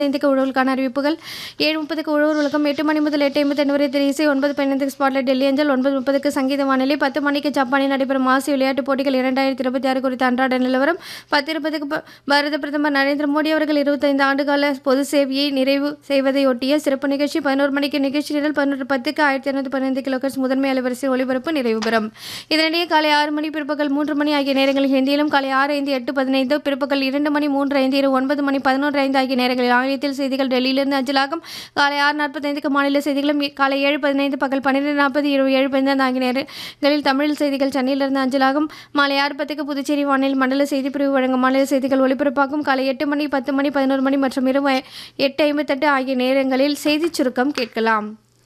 ஐந்துக்கு உழவுக்கான அறிவிப்புகள் ஏழு முப்பதுக்கு உழவர் உலகம் எட்டு மணி முதல் எட்டு ஐம்பத்தி வரை திரு இசை ஒன்பது பதினைந்துக்கு ஸ்பாட்லைட் டெல்லி அஞ்சல் ஒன்பது முப்பதுக்கு சங்கீத வானிலை பத்து மணிக்கு ஜப்பானில் நடைபெறும் ஆசிய விளையாட்டுப் போட்டிகள் இரண்டாயிரத்தி இருபத்தி ஆறு குறித்த அன்றாட நிலவரம் பத்து இருபதுக்கு ப- பாரத பிரதமர் நரேந்திர மோடி அவர்கள் இருபத்தைந்து ஆண்டுகால பொது சேவையை நிறைவு செய்வதையொட்டிய சிறப்பு நிகழ்ச்சி பதினோரு மணிக்கு நிகழ்ச்சி நிரல் பதினொன்று பத்துக்கு ஆயிரத்தி இரநூத்தி பதினைந்து கிலோகர்ஸ் முதன்மை அலைவரிசை ஒளிபரப்பு நிறைவு பெறும் இதனிடையே காலை ஆறு மணி பிற்பகல் மூன்று மணி ஆகிய நேரங்களில் ஹிந்தியிலும் காலை ஆறு ஐந்து எட்டு பதினைந்து பிற்பகல் இரண்டு மணி மூன்று ஐந்து இரு ஒன்பது மணி பதினொன்று ஐந்து ஆகிய நேரங்களில் ஆங்கிலத்தில் செய்திகள் டெல்லியிலிருந்து அஞ்சலாகும் காலை ஆறு நாற்பத்தைந்துக்கு மாநில செய்திகளும் ஏ- காலை ஏழு பதினைந்து பகல் பன்னிரெண்டு நாற்பது இரவு ஏழு பதினைந்து ஆகிய நேரங்களில் தமிழ் செய்திகள் சென்னையிலிருந்து அஞ்சலாகும் மாலை ஆறு பத்துக்கு புதுச்சேரி வானிலை மண்டல செய்தி பிரிவு வழங்கும் மாநில செய்திகள் ஒலிபரப்பாகும் காலை எட்டு மணி பத்து மணி பதினோரு மணி மற்றும் இரவு எட்டு ஐம்பத்தெட்டு ஆகிய நேரங்களில் செய்திச் சுருக்கம் கேட்கலாம்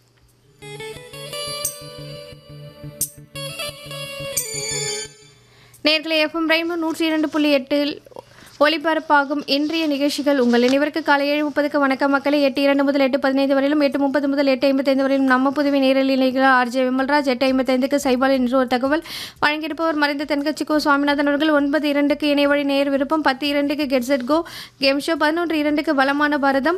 நேர்களை எஃப்எம் ரெயின்போ நூற்றி இரண்டு புள்ளி எட்டில் ஒளிபரப்பாகும் இன்றைய நிகழ்ச்சிகள் உங்கள் நினைவிற்கு காலை ஏழு முப்பதுக்கு வணக்கம் மக்களை எட்டு இரண்டு முதல் எட்டு பதினைந்து வரையிலும் எட்டு முப்பது முதல் எட்டு ஐம்பத்தைந்து வரையிலும் நம்ம புதுவை நேரில் நிலைகள் ஆர்ஜே விமல்ராஜ் எட்டு ஐம்பத்தைந்துக்கு சைபால் என்று ஒரு தகவல் வழங்கியிருப்பவர் மறைந்த தென்கட்சி கோ சுவாமிநாதன் அவர்கள் ஒன்பது இரண்டுக்கு இணைய வழி நேர் விருப்பம் பத்து இரண்டுக்கு கெட்ஸெட் கோ கேம் ஷோ பதினொன்று இரண்டுக்கு வளமான பாரதம்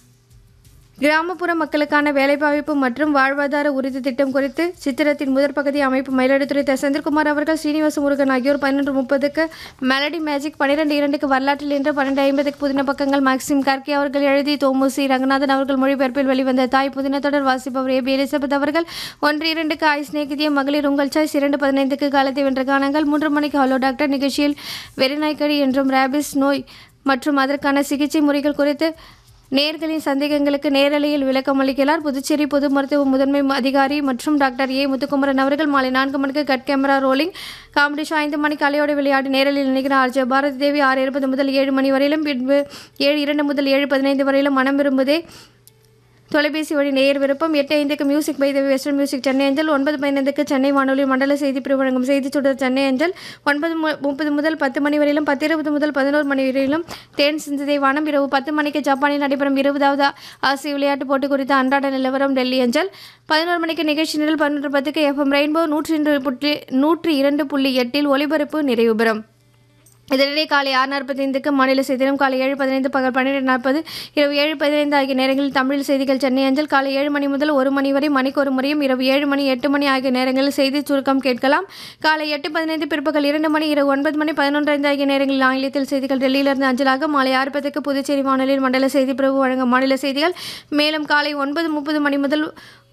கிராமப்புற மக்களுக்கான வேலைவாய்ப்பு மற்றும் வாழ்வாதார உறுதி திட்டம் குறித்து சித்திரத்தின் முதற் பகுதி அமைப்பு மயிலாடுதுறை த. செந்தில்குமார் அவர்கள் ஸ்ரீனிவாச முருகன் ஆகியோர் பன்னெண்டு முப்பதுக்கு மெலடி மேஜிக் பன்னிரெண்டு இரண்டுக்கு வரலாற்றில் இன்று பன்னெண்டு ஐம்பதுக்கு புதின பக்கங்கள் மேக்சிம் கார்கே அவர்கள் எழுதி தோமுசி ரங்கநாதன் அவர்கள் மொழிபெயர்ப்பில் வெளிவந்த தாய் புதின தொடர் வாசிப்பவர் ஏபி எலிசபெத் அவர்கள் ஒன்று இரண்டுக்கு ஆய் சிநேகிதிய மகளிர் உங்கள் சாய்ஸ் இரண்டு பதினைந்துக்கு காலத்தை வென்ற கானங்கள் மூன்று மணிக்கு ஹலோ டாக்டர் நிகழ்ச்சியில் வெறிநாய்க்கடி என்றும் ரேபிஸ் நோய் மற்றும் அதற்கான சிகிச்சை முறைகள் குறித்து நேர்களின் சந்தேகங்களுக்கு நேரலையில் விளக்கம் அளிக்கிறார் புதுச்சேரி பொது மருத்துவ முதன்மை அதிகாரி மற்றும் டாக்டர் ஏ முத்துக்குமரன் அவர்கள் மாலை நான்கு மணிக்கு cut camera rolling comedy show ஐந்து மணிக்கு அலையோட விளையாட்டு நேரலில் நினைக்கிறார் ஆர்ஜே பாரதி தேவி ஆறு இருபது முதல் ஏழு மணி வரையிலும் பின்பு ஏழு இரண்டு முதல் ஏழு பதினைந்து வரையிலும் மனம் விரும்புதே தொலைபேசி வழி நேயர் விருப்பம் எட்டு ஐந்துக்கு music by the western music Chennai அஞ்சல் ஒன்பது பதினைந்துக்கு சென்னை வானொலி மண்டல செய்தி பிரிவு வழங்கும் செய்தி சுடர் சென்னை அஞ்சல் ஒன்பது மு- முப்பது முதல் பத்து மணி வரையிலும் பத்து இருபது முதல் பதினோரு மணி வரையிலும் தேன் சிந்ததை வானம் இரவு பத்து மணிக்கு ஜப்பானில் நடைபெறும் இருபதாவது ஆசிய விளையாட்டுப் போட்டி குறித்த அன்றாட நிலவரம் டெல்லி அஞ்சல் பதினோரு மணிக்கு நிகழ்ச்சி நிரல் பதினொன்று பத்துக்கு எஃப்எம் ரெயின்போ நூற்றி இரண்டு புள்ளி நூற்றி இரண்டு புள்ளி எட்டில் ஒலிபரப்பு நிறைவு பெறும் இதனிடையே காலை ஆறு நாற்பத்தைந்துக்கு மாநில செய்திகளும் காலை ஏழு பதினைந்து பகல் பன்னிரெண்டு நாற்பது இரவு ஏழு பதினைந்து ஆகிய நேரங்களில் தமிழ் செய்திகள் சென்னை அஞ்சல் காலை ஏழு மணி முதல் ஒரு மணி வரை மணிக்கு ஒரு முறையும் இரவு ஏழு மணி எட்டு மணி ஆகிய நேரங்களில் செய்தி சுருக்கம் கேட்கலாம் காலை எட்டு பதினைந்து பிற்பகல் இரண்டு மணி இரவு ஒன்பது மணி பதினொன்று ஐந்து ஆகிய நேரங்களில் ஆங்கிலத்தில் செய்திகள் டெல்லியிலிருந்து அஞ்சலாக மாலை ஆறு பத்துக்கு புதுச்சேரி வானொலியில் மண்டல செய்தி பிரிவு வழங்கும் மாநில செய்திகள் மேலும் காலை ஒன்பது முப்பது மணி முதல்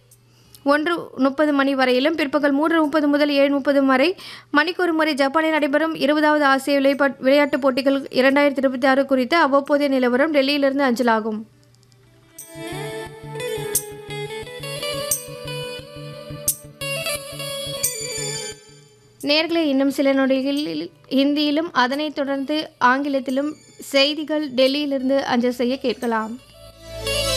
ஒன்று முப்பது மணி வரையிலும் பிற்பகல் மூன்று முப்பது முதல் ஏழு முப்பது வரை மணிக்கு ஒரு முறை ஜப்பானில் நடைபெறும் இருபதாவது ஆசிய விளையாட் விளையாட்டுப் போட்டிகள் இரண்டாயிரத்தி இருபத்தி ஆறு குறித்து அவ்வப்போதைய நிலவரம் டெல்லியிலிருந்து அஞ்சலாகும் நேர்களை இன்னும் சில நொடிகளில் ஹிந்தியிலும் அதனைத் தொடர்ந்து ஆங்கிலத்திலும் செய்திகள் டெல்லியிலிருந்து அஞ்சல் செய்ய கேட்கலாம்